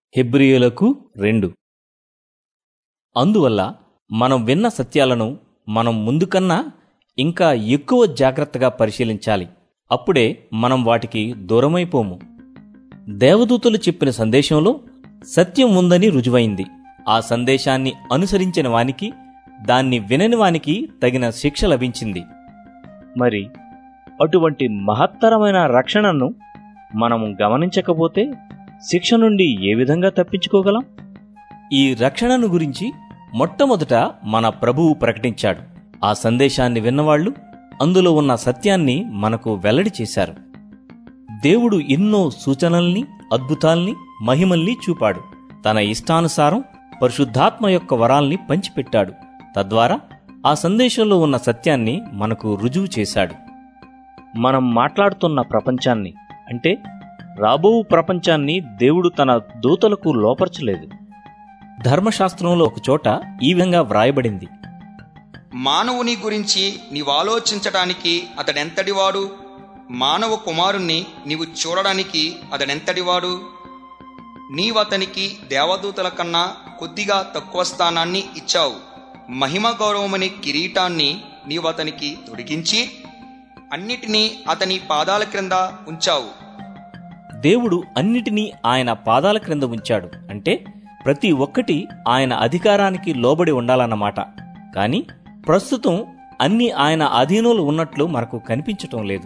హెబ్రియులకు రెండు అందువల్ల మనం విన్న సత్యాలను మనం ముందుకన్నా ఇంకా ఎక్కువ జాగ్రత్తగా పరిశీలించాలి అప్పుడే మనం వాటికి దూరమైపోము దేవదూతలు చెప్పిన సందేశంలో సత్యం ఉందని రుజువైంది ఆ సందేశాన్ని అనుసరించిన వానికి దాన్ని వినని వానికి తగిన శిక్ష లభించింది మరి అటువంటి మహత్తరమైన రక్షణను మనం గమనించకపోతే శిక్ష నుండి ఏ విధంగా తప్పించుకోగలం ఈ రక్షణను గురించి మొట్టమొదట మన ప్రభువు ప్రకటించాడు ఆ సందేశాన్ని విన్నవాళ్లు అందులో ఉన్న సత్యాన్ని మనకు వెల్లడి చేశారు దేవుడు ఎన్నో సూచనల్ని అద్భుతాల్ని మహిమల్ని చూపాడు తన ఇష్టానుసారం పరిశుద్ధాత్మ యొక్క వరాల్ని పంచిపెట్టాడు తద్వారా ఆ సందేశంలో ఉన్న సత్యాన్ని మనకు రుజువు చేశాడు మనం మాట్లాడుతున్న ప్రపంచాన్ని అంటే రాబో ప్రపంచాన్ని దేవుడు తన దూతలకు లోపరచలేదు ధర్మశాస్త్రంలో ఒకచోట ఈ విధంగా వ్రాయబడింది మానవుని గురించి నీవాలోచించటానికి అతడెంతటివాడు మానవ కుమారుణ్ణి నీవు చూడడానికి అతడెంతటివాడు నీవతనికి దేవదూతల కన్నా కొద్దిగా తక్కువ స్థానాన్ని ఇచ్చావు మహిమ గౌరవమనే కిరీటాన్ని నీవతనికి తొడిగించి అన్నిటినీ అతని పాదాల క్రింద ఉంచావు దేవుడు అన్నిటినీ ఆయన పాదాల క్రింద ఉంచాడు అంటే ప్రతి ఒక్కటి ఆయన అధికారానికి లోబడి ఉండాలన్నమాట కానీ ప్రస్తుతం అన్ని ఆయన అధీనంలో ఉన్నట్లు మనకు కనిపించటం లేదు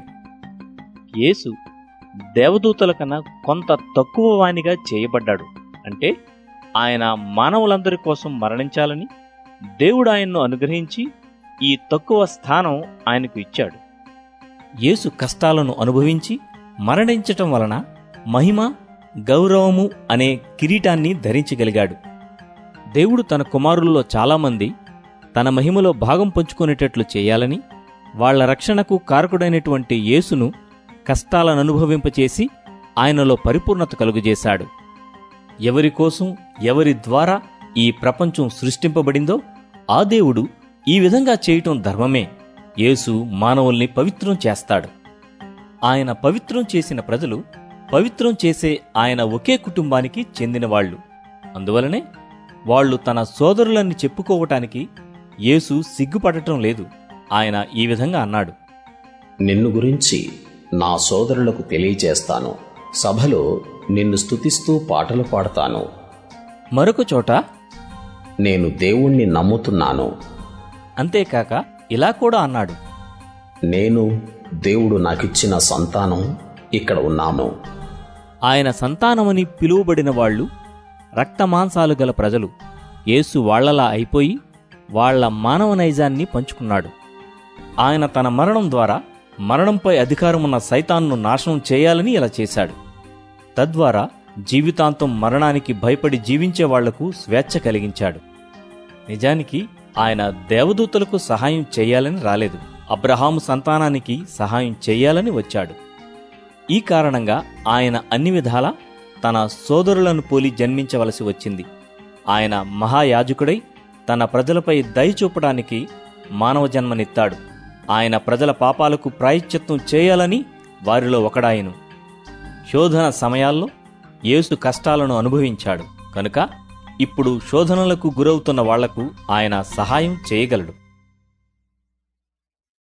యేసు దేవదూతల కన్నా కొంత తక్కువ వానిగా చేయబడ్డాడు అంటే ఆయన మానవులందరి కోసం మరణించాలని దేవుడు ఆయన్ను అనుగ్రహించి ఈ తక్కువ స్థానం ఆయనకు ఇచ్చాడు యేసు కష్టాలను అనుభవించి మరణించటం వలన మహిమ గౌరవము అనే కిరీటాన్ని ధరించగలిగాడు దేవుడు తన కుమారుల్లో చాలామంది తన మహిమలో భాగం పంచుకునేటట్లు చేయాలని వాళ్ల రక్షణకు కారకుడైనటువంటి యేసును కష్టాలను అనుభవింపచేసి ఆయనలో పరిపూర్ణత కలుగజేశాడు ఎవరి కోసం ఎవరి ద్వారా ఈ ప్రపంచం సృష్టింపబడిందో ఆ దేవుడు ఈ విధంగా చేయటం ధర్మమే యేసు మానవుల్ని పవిత్రం చేస్తాడు ఆయన పవిత్రం చేసిన ప్రజలు పవిత్రం చేసే ఆయన ఒకే కుటుంబానికి చెందినవాళ్లు అందువలనే వాళ్ళు తన సోదరులని చెప్పుకోవటానికి యేసు సిగ్గుపడటం లేదు ఆయన ఈ విధంగా అన్నాడు నిన్ను గురించి నా సోదరులకు తెలియచేస్తాను సభలో నిన్ను స్తుతిస్తూ పాటలు పాడతాను మరొక చోట నేను దేవుణ్ణి నమ్ముతున్నాను అంతేకాక ఇలా కూడా అన్నాడు నేను దేవుడు నాకిచ్చిన సంతానం ఇక్కడ ఉన్నాను ఆయన సంతానమని పిలువబడిన వాళ్ళు రక్తమాంసాలు గల ప్రజలు యేసు వాళ్లలా అయిపోయి వాళ్ల మానవ నైజాన్ని పంచుకున్నాడు ఆయన తన మరణం ద్వారా మరణంపై అధికారమున్న సైతాన్ను నాశనం చేయాలని ఇలా చేశాడు తద్వారా జీవితాంతం మరణానికి భయపడి జీవించే వాళ్లకు స్వేచ్ఛ కలిగించాడు నిజానికి ఆయన దేవదూతలకు సహాయం చేయాలని రాలేదు అబ్రహాము సంతానానికి సహాయం చేయాలని వచ్చాడు ఈ కారణంగా ఆయన అన్ని విధాలా తన సోదరులను పోలి జన్మించవలసి వచ్చింది ఆయన మహాయాజకుడై తన ప్రజలపై దయ చూపడానికి మానవ జన్మనిత్తాడు ఆయన ప్రజల పాపాలకు ప్రాయశ్చిత్తం చేయాలని వారిలో ఒకడాయను శోధన సమయాల్లో యేసు కష్టాలను అనుభవించాడు కనుక ఇప్పుడు శోధనలకు గురవుతున్న వాళ్లకు ఆయన సహాయం చేయగలడు